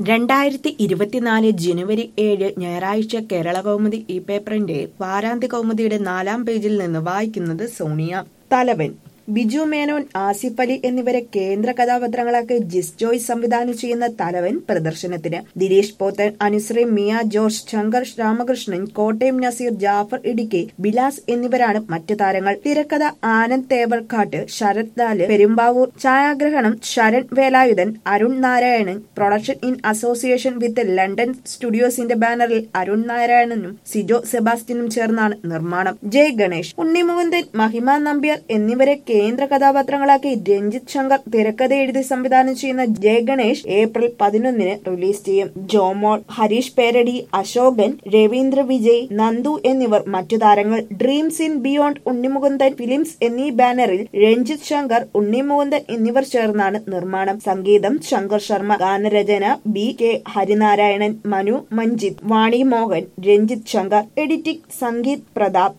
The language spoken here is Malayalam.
രണ്ടായിരത്തി ഇരുപത്തിനാല് ജനുവരി ഏഴ് ഞായറാഴ്ച കേരള കൗമുദി ഈ പേപ്പറിന്റെ വാരാന്ത്യ കൗമുദിയുടെ നാലാം പേജിൽ നിന്ന് വായിക്കുന്നത് സോണിയ തലവൻ ബിജു മേനോൻ ആസിഫ് അലി എന്നിവരെ കേന്ദ്ര കഥാപാത്രങ്ങളാക്കി ജിസ് ജോയ് സംവിധാനം ചെയ്യുന്ന തലവൻ പ്രദർശനത്തിന് ദിലീഷ് പോത്തൻ അനുശ്രീ മിയ ജോർജ് ശങ്കർ രാമകൃഷ്ണൻ കോട്ടയം നസീർ ജാഫർ ഇടുക്കി ബിലാസ് എന്നിവരാണ് മറ്റ് താരങ്ങൾ തിരക്കഥ ആനന്ദ് തേവർക്കാട്ട് ശരത് ലാല് പെരുമ്പാവൂർ ഛായാഗ്രഹണം Saran Velayudhan Arun Narayanan production in association with London സ്റ്റുഡിയോസിന്റെ ബാനറിൽ അരുൺ നാരായണനും സിജോ സെബാസ്റ്റ്യനും ചേർന്നാണ് നിർമ്മാണം ജയ് ഗണേഷ് ഉണ്ണിമുകുന്ദൻ മഹിമ നമ്പ്യാർ എന്നിവരെ കേന്ദ്ര കഥാപാത്രങ്ങളാക്കി രഞ്ജിത്ത് ശങ്കർ തിരക്കഥ എഴുതി സംവിധാനം ചെയ്യുന്ന ജയ ഗണേഷ് ഏപ്രിൽ പതിനൊന്നിന് റിലീസ് ചെയ്യും ജോമോൾ ഹരീഷ് പേരടി അശോകൻ രവീന്ദ്ര വിജയ് നന്ദു എന്നിവർ മറ്റു താരങ്ങൾ dreams in beyond Unnimukundan films എന്നീ ബാനറിൽ രഞ്ജിത്ത് ശങ്കർ ഉണ്ണിമുകുന്ദൻ എന്നിവർ ചേർന്നാണ് നിർമ്മാണം സംഗീതം ശങ്കർ ശർമ്മ ഗാനരചന B K Harinarayanan Manu Manjith Vani Mohan Ranjith Shankar editing Sangeeth Pratap